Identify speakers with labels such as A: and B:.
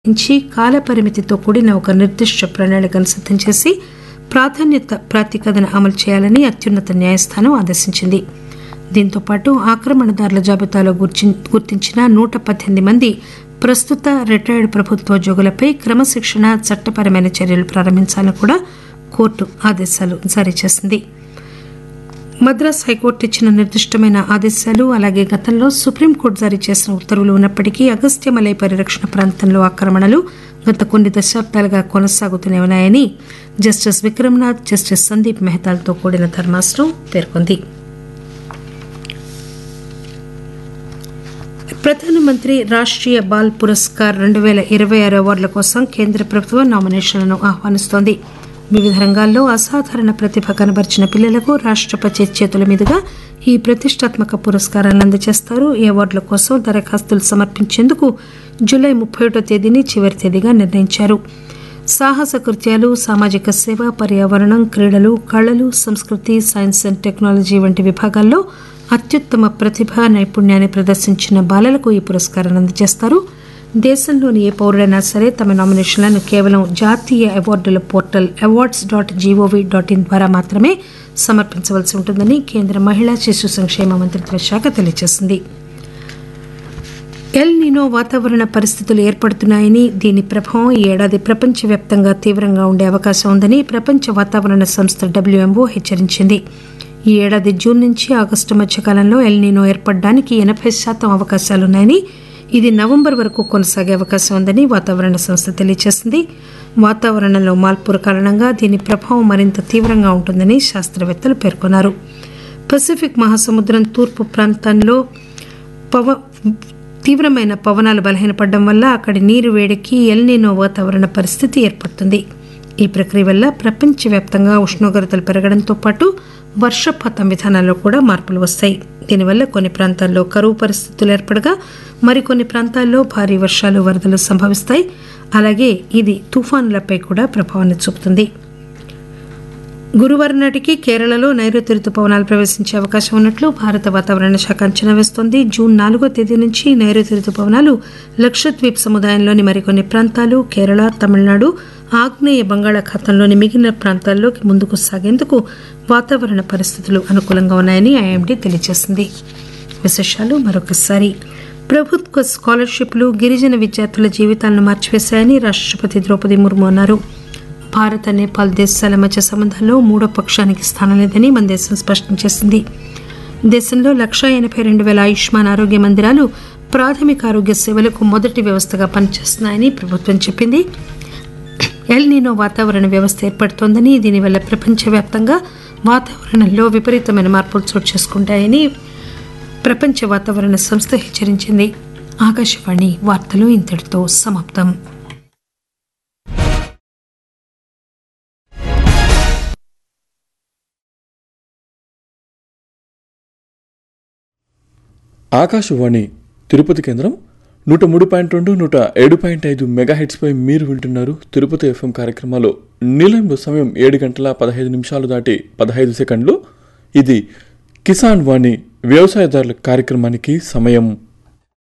A: నుంచి కాలపరిమితితో కూడిన ఒక నిర్దిష్ట ప్రణాళికను సిద్దం చేసి ప్రాధాన్యత ప్రాతిపదికన అమలు చేయాలని అత్యున్నత న్యాయస్థానం ఆదేశించింది దీంతో పాటు ఆక్రమణదారుల జాబితాలో గుర్చి- గుర్తించిన నూట పద్దెనిమిది మంది ప్రస్తుత రిటైర్డ్ ప్రభుత్వోద్యోగులపై క్రమశిక్షణ చట్టపరమైన చర్యలు ప్రారంభించాలని కూడా కోర్టు ఆదేశాలు జారీ చేసింది మద్రాస్ హైకోర్టు ఇచ్చిన నిర్దిష్టమైన ఆదేశాలు అలాగే గతంలో సుప్రీంకోర్టు జారీ చేసిన ఉత్తర్వులు ఉన్నప్పటికీ అగస్త్యమలై పరిరక్షణ ప్రాంతంలో ఆక్రమణలు గత కొన్ని దశాబ్దాలుగా కొనసాగుతూనే ఉన్నాయని జస్టిస్ విక్రమ్నాథ్ జస్టిస్ సందీప్ మెహతాలతో కూడిన ధర్మాసనం పేర్కొంది ప్రధానమంత్రి రాష్ట్రీయ బాల్ పురస్కార్ రెండు వేల ఇరవై ఆరు అవార్డుల కోసం కేంద్ర ప్రభుత్వం నామినేషన్లను ఆహ్వానిస్తోంది వివిధ రంగాల్లో అసాధారణ ప్రతిభ కనబరిచిన పిల్లలకు రాష్ట్రపతి చేతుల మీదుగా ఈ ప్రతిష్టాత్మక పురస్కారాలను అందజేస్తారు ఈ అవార్డుల కోసం దరఖాస్తులు సమర్పించేందుకు జూలై ముప్పై ఒకటో తేదీని చివరి తేదీగా నిర్ణయించారు సాహస కృత్యాలు సామాజిక సేవ పర్యావరణం క్రీడలు కళలు సంస్కృతి సైన్స్ అండ్ టెక్నాలజీ వంటి విభాగాల్లో అత్యుత్తమ ప్రతిభ నైపుణ్యాన్ని ప్రదర్శించిన బాలలకు ఈ పురస్కారాన్ని అందజేస్తారు దేశంలోని ఏ పౌరుడైనా సరే తమ నామినేషన్లను కేవలం జాతీయ అవార్డుల portal awards dot G O V dot in ద్వారా మాత్రమే సమర్పించవలసి ఉంటుందని కేంద్ర మహిళా శిశు సంక్షేమ మంత్రిత్వ శాఖ తెలియజేసింది ఎల్ నినో వాతావరణ పరిస్థితులు ఏర్పడుతున్నాయని దీని ప్రభావం ఈ ఏడాది ప్రపంచవ్యాప్తంగా తీవ్రంగా ఉండే అవకాశం ఉందని ప్రపంచ వాతావరణ సంస్థ డబ్ల్యూఎంఓ హెచ్చరించింది ఈ ఏడాది జూన్ నుంచి ఆగస్టు మధ్య కాలంలో ఎల్ నినో ఏర్పడడానికి ఎనభై శాతం అవకాశాలున్నాయని ఇది నవంబర్ వరకు కొనసాగే అవకాశం ఉందని వాతావరణ సంస్థ తెలియజేసింది వాతావరణంలో మార్పుల కారణంగా దీని ప్రభావం మరింత తీవ్రంగా ఉంటుందని శాస్త్రవేత్తలు పేర్కొన్నారు పసిఫిక్ మహాసముద్రం తూర్పు ప్రాంతంలో పవ తీవ్రమైన పవనాలు బలహీనపడడం వల్ల అక్కడి నీరు వేడికి ఎల్నినో వాతావరణ పరిస్థితి ఏర్పడుతుంది ఈ ప్రక్రియ వల్ల ప్రపంచవ్యాప్తంగా ఉష్ణోగ్రతలు పెరగడంతో పాటు వర్షపాతం విధానాల్లో కూడా మార్పులు వస్తాయి దీనివల్ల కొన్ని ప్రాంతాల్లో కరువు పరిస్థితులు ఏర్పడగా మరికొన్ని ప్రాంతాల్లో భారీ వర్షాలు వరదలు సంభవిస్తాయి అలాగే ఇది తుఫానులపై కూడా ప్రభావాన్ని చూపుతుంది గురువారం నాటికి కేరళలో నైరుతి రుతుపవనాలు ప్రవేశించే అవకాశం ఉన్నట్లు భారత వాతావరణ శాఖ అంచనా వేస్తోంది జూన్ నాలుగో తేదీ నుంచి నైరుతి రుతుపవనాలు లక్షద్వీప్ సముదాయంలోని మరికొన్ని ప్రాంతాలు కేరళ తమిళనాడు ఆగ్నేయ బంగాళాఖాతంలోని మిగిలిన ప్రాంతాల్లోకి ముందుకు సాగేందుకు వాతావరణ పరిస్థితులు అనుకూలంగా ఉన్నాయని ఐఎండీ తెలియజేసింది విశేషాలు మరొకసారి ప్రభుత్వ స్కాలర్షిప్లు గిరిజన విద్యార్థుల జీవితాలను మార్చివేశాయని రాష్ట్రపతి ద్రౌపది ముర్ము అన్నారు భారత్ నేపాల్ దేశాల మధ్య సంబంధాల్లో మూడో పక్షానికి స్థానం లేదని మన దేశం స్పష్టం చేసింది దేశంలో లక్షా ఎనభై రెండు వేల ఆయుష్మాన్ ఆరోగ్య మందిరాలు ప్రాథమిక ఆరోగ్య సేవలకు మొదటి వ్యవస్థగా పనిచేస్తున్నాయని ప్రభుత్వం చెప్పింది ఎల్ నీనో వాతావరణ వ్యవస్థ ఏర్పడుతోందని దీనివల్ల ప్రపంచవ్యాప్తంగా వాతావరణంలో విపరీతమైన మార్పులు చోటు చేసుకుంటాయని ప్రపంచ వాతావరణ సంస్థ హెచ్చరించింది ఆకాశవాణి వార్తలు ఇంతటితో సమాప్తం
B: ఆకాశవాణి తిరుపతి కేంద్రం నూట మూడు పాయింట్ రెండు నూట ఏడు పాయింట్ ఐదు మెగాహెట్స్పై మీరు వింటున్నారు తిరుపతి ఎఫ్ఎం కార్యక్రమాలు నీలంలో సమయం ఏడు గంటల పదహైదు నిమిషాలు దాటి పదహైదు సెకండ్లు ఇది కిసాన్ వాణి వ్యవసాయదారుల కార్యక్రమానికి సమయం